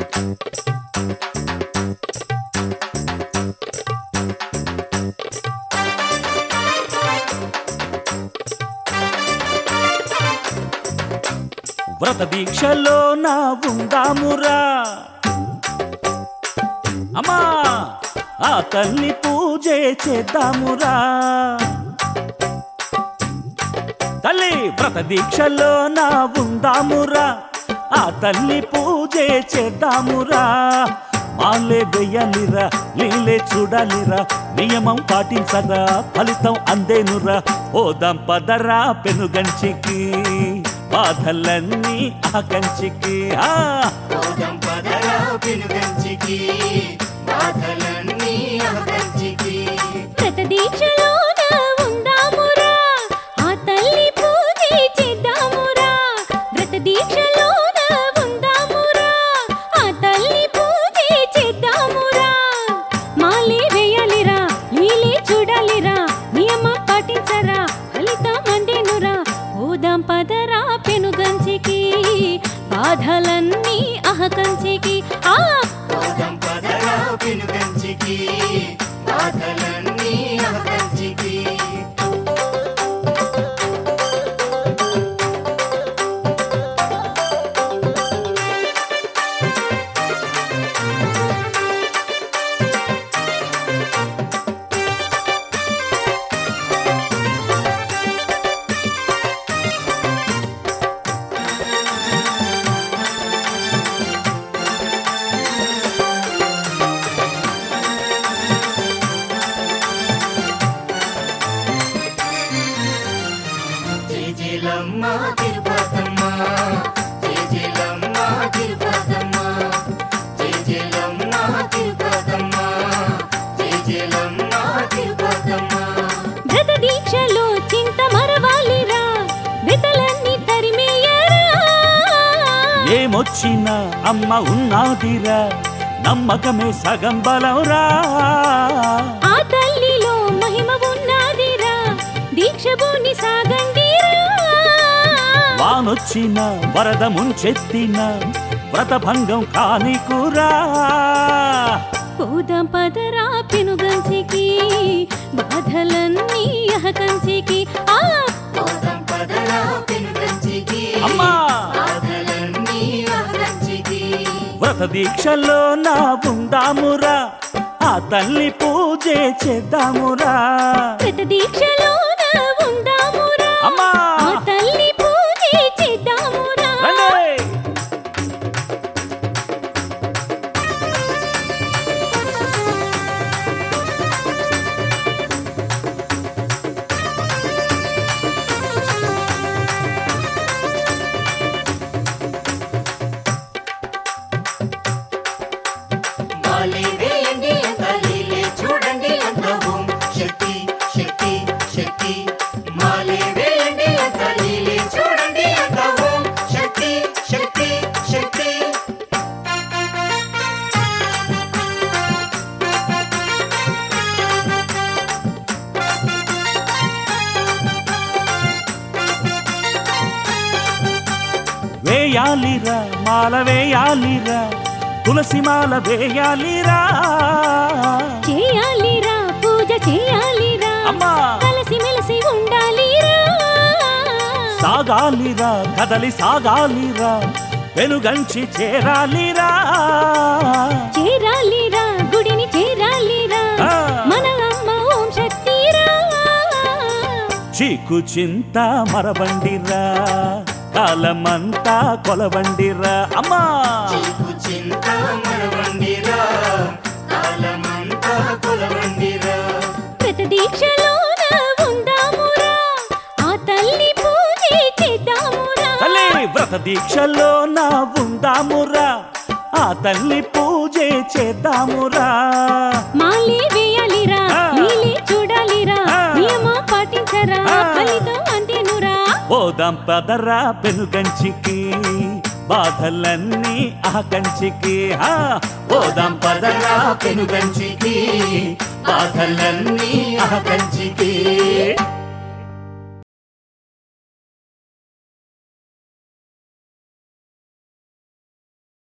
వ్రత దీక్షలో నా ఉందామురా అమ్మా ఆ తల్లి పూజే చేద్దామురా తల్లి వ్రత దీక్షలో నా ఉందామురా ఆ తల్లి పూజే చేద్దామురా మాలే వెయ్యాలిరా నీలే చూడాలిరా నియమం పాటించగా ఫలితం అందేనురా పోదాం పదరా పెనుగంచికి బాధలన్నీ ఆ కంచికి ఆ పోదం పదరా పెనుగంచికి బాధలన్నీ అహకంచికి వ్రత దీక్షలోన ఉందామురా ఆ తల్లి పూజే చేద్దామురా వ్రత దీక్షలోన ఉందామురా ఆ తల్లి పూజే చేద్దామురా మాలే వేయాలిరా నీలే చూడాలిరా నియమం పాటించరా ఫలితం అందేనురా పోదాం పదరా పెనుగంచికి బాధలన్నీ అహకంచికి ఆ పోదం పదరా పెనుగంచికి బాధలన్నీ అహకంచికి జేజేలమ్మ తిరుపతమ్మ జేజేలమ్మ తిరుపతమ్మ జేజేలమ్మ తిరుపతమ్మ జేజేలమ్మ తిరుపతమ్మ వ్రత దీక్షలో చింత మరవాలిరా వితలన్నీ తరిమేయరా ఏమొచ్చినా అమ్మ ఉన్నాదిరా నమ్మకమే సగం బలంరా ఆ తల్లిలో మహిమ ఉన్నదిరా దీక్ష భూని సాగండిరా వానొచ్చిన వరద ముంచెత్తిన వ్రతభంగం కానికురా పోదాం పదరా పెనుగంచికి బాధలన్నీ అహకంచికి ఆ పోదం పదరా పెనుగంచికి అమ్మా బాధలన్నీ అహకంచికి వ్రత దీక్షలో నా ఉందామురా ఆ తల్లి పూజే చేద్దామురా వ్రత దీక్షలోన ఉందామురా అమ్మా ఆ తల్లి పూజే చేద్దామురా రండి మాలే వేయండి అంత లీలే చూడండి అంత ఓం శక్తి శక్తి శక్తి మాలే వేయండి అంత లీలే చూడండి అంత ఓం శక్తి శక్తి శక్తి వేయాలిరా మాల వేయాలిరా తులసి మాల వేయాలిరా చేయాలిరా పూజ చేయాలిరా అమ్మా కలిసి మెలిసి ఉండాలిరా సాగాలిరా కదలి సాగాలిరా వెనుగంచి చేరాలిరా చేరాలిరా గుడిని చేరాలిరా ఆ. మన అమ్మ ఓం శక్తిరా చీకు చింత మరబండిరా కాలమంతా కొలబండిరా అమ్మా చీకు చింత మరవండిరా కాలమంతా కొలవండిరా ప్రత దీక్షలోన ఉందామురా ఆ తల్లి పూజే చేద్దామురా తల్లి వ్రత దీక్షలో నా ఉందామురా ఆ తల్లి పూజే చేద్దామురా మాలే వేయాలిరా ఆ. నీలే చూడాలిరా ఆ. నియమం పాటించరా ఆ. ఫలితం అంతేనురా పోదాం పదరా పెనుగంచికి బాధలన్నీ ఆ కంచికి ఆ పోదాం పదరా పెనుగంచికి బాధలన్నీ ఆ కంచికి